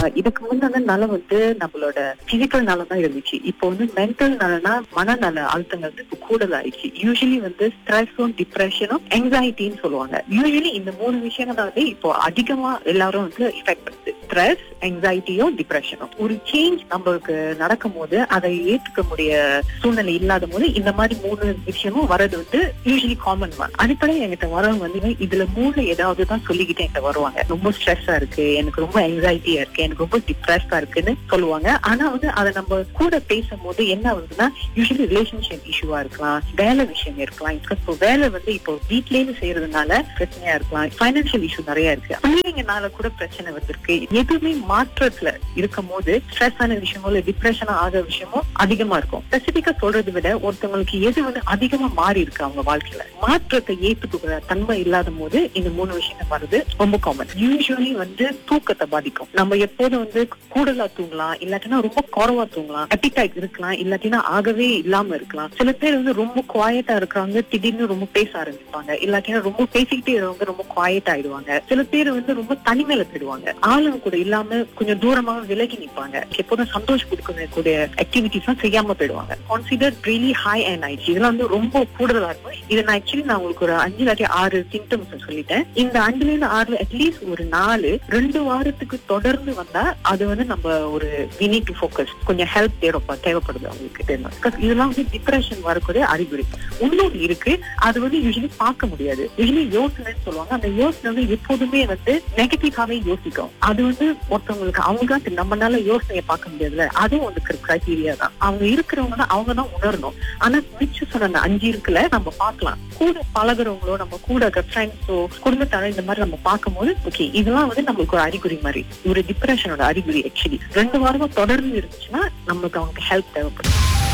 அஹ் இதுக்கு முன்னாடி நலம் வந்து நம்மளோட பிசிக்கல் நலம் தான் இருந்துச்சு இப்போ வந்து மென்டல் நலனா மனநல அழுத்தங்கள் வந்து இப்போ கூடுதல் ஆயிடுச்சு யூஸ்வலி வந்து ஸ்ட்ரெஸும் டிப்ரெஷனும் எங்ஸைட்டின்னு சொல்லுவாங்க யூஸ்வலி இந்த மூணு விஷயங்கள் தான் வந்து இப்போ அதிகமா எல்லாரும் வந்து எஃபெக்ட் பண்ணுது ஸ்ட்ரெஸ் எங்ஸைட்டியும் டிப்ரெஷனும் ஒரு சேஞ்ச் நம்மளுக்கு நடக்கும் போது அதை ஏத்துக்க முடிய சூழ்நிலை இல்லாத போது இந்த மாதிரி மூணு விஷயமும் வர்றது வந்து யூஸ்வலி காமன் தான் அடிப்படையில் என்கிட்ட வரவங்க வந்து இதுல மூணு ஏதாவது தான் சொல்லிக்கிட்டே என்கிட்ட வருவாங்க ரொம்ப ஸ்ட்ரெஸ்ஸா இருக்கு எனக்கு ரொம்ப எங்ஸைட்டியா இருக்கு எனக்கு ரொம்ப டிப்ரெஸ்டா இருக்குன்னு சொல்லுவாங்க ஆனா வந்து அதை நம்ம கூட பேசும்போது என்ன ஆகுதுன்னா யூஸ்வலி ரிலேஷன்ஷிப் இஷ்யூவா இருக்கலாம் வேலை விஷயம் இருக்கலாம் இப்போ வேலை வந்து இப்போ வீட்லயே செய்யறதுனால பிரச்சனையா இருக்கலாம் பைனான்சியல் இஷ்யூ நிறைய இருக்கு பிள்ளைங்கனால கூட பிரச்சனை வந்திருக்கு எதுவுமே மாற்றத்துல இருக்கும் போது ஸ்ட்ரெஸ் ஆன விஷயமோ இல்ல டிப்ரெஷன் ஆகிற விஷயமோ அதிகமா இருக்கும் ஸ்பெசிபிக்கா சொல்றதை விட ஒருத்தவங்களுக்கு எது வந்து அதிகமா மாறி இருக்கு அவங்க வாழ்க்கையில மாற்றத்தை ஏத்துக்கிற தன்மை இல்லாத போது இந்த மூணு விஷயங்கள் வருது ரொம்ப காமன் யூஸ்வலி வந்து தூக்கத்தை பாதிக்கும் நம்ம எப்போதும் வந்து கூடுதலா தூங்கலாம் இல்லாட்டினா ரொம்ப குறவா தூங்கலாம் appetite இருக்கலாம் இல்லாட்டினா ஆகவே இல்லாம இருக்கலாம் சில பேர் வந்து ரொம்ப குவாய்டா இருக்கிறவங்க திடீர்னு ரொம்ப பேச ஆரம்பிப்பாங்க இல்லாட்டினா ரொம்ப பேசிக்கிட்டே இருக்கவங்க ரொம்ப குவாய்ட் ஆயிடுவாங்க சில பேர் வந்து ரொம்ப தனிமையில போயிடுவாங்க ஆளுங்க கூட இல்லாம கொஞ்சம் தூரமாக விலகி நிப்பாங்க எப்போதும் சந்தோஷம் கொடுக்கக்கூடிய ஆக்டிவிட்டிஸ் எல்லாம் செய்யாம போயிடுவாங்க கான்சிடர் ரியலி ஹை அண்ட் ஆயிடுச்சு இதெல்லாம் வந்து ரொம்ப கூடுதலா இருக்கும் இதை நான் ஆக்சுவலி நான் உங்களுக்கு ஒரு அஞ்சு இல்லாட்டி ஆறு சிம்டம்ஸ் சொல்லிட்டேன் இந்த அஞ்சுல இருந்து ஆறுல அட்லீஸ்ட் ஒரு நாலு ரெண்டு வாரத்துக்கு தொடர்ந்து வந்தா அது வந்து நம்ம ஒரு we need to focus கொஞ்சம் ஹெல்ப் தேவைப்பா தேவைப்படுது அவங்களுக்கு Because இதெல்லாம் வந்து டிப்ரெஷன் வரக்கூடிய அறிகுறி இன்னொரு இருக்கு அது வந்து யூஸ்வலி பார்க்க முடியாது யூஸ்வலி யோசனைன்னு சொல்லுவாங்க அந்த யோசனை வந்து எப்போதுமே வந்து நெகட்டிவாவே யோசிக்கும் அது வந்து ஒருத்தவங்களுக்கு அவங்க நம்மளால யோசனையை பார்க்க முடியாதுல்ல அதுவும் வந்து கிரைட்டீரியா தான் அவங்க இருக்கிறவங்க தான் அவங்க தான் உணரணும் ஆனா மிச்சம் சொன்ன அந்த அஞ்சு இருக்குல்ல நம்ம பார்க்கலாம் கூட பழகுறவங்களோ நம்ம கூட இருக்க ஃப்ரெண்ட்ஸோ குடும்பத்தாரோ இந்த மாதிரி நம்ம பார்க்கும்போது ஓகே இதெல்லாம் வந்து நம்மளுக்கு ஒரு அறிகுறி மாதிரி ஒரு டிப்ரெஷனோட அறிகுறி ஆக்சுவலி ரெண்டு வாரமா தொடர்ந்து இருந்துச்சுன்னா நம்மளுக்கு அவங்களுக்கு ஹெல்ப் தேவைப்படும்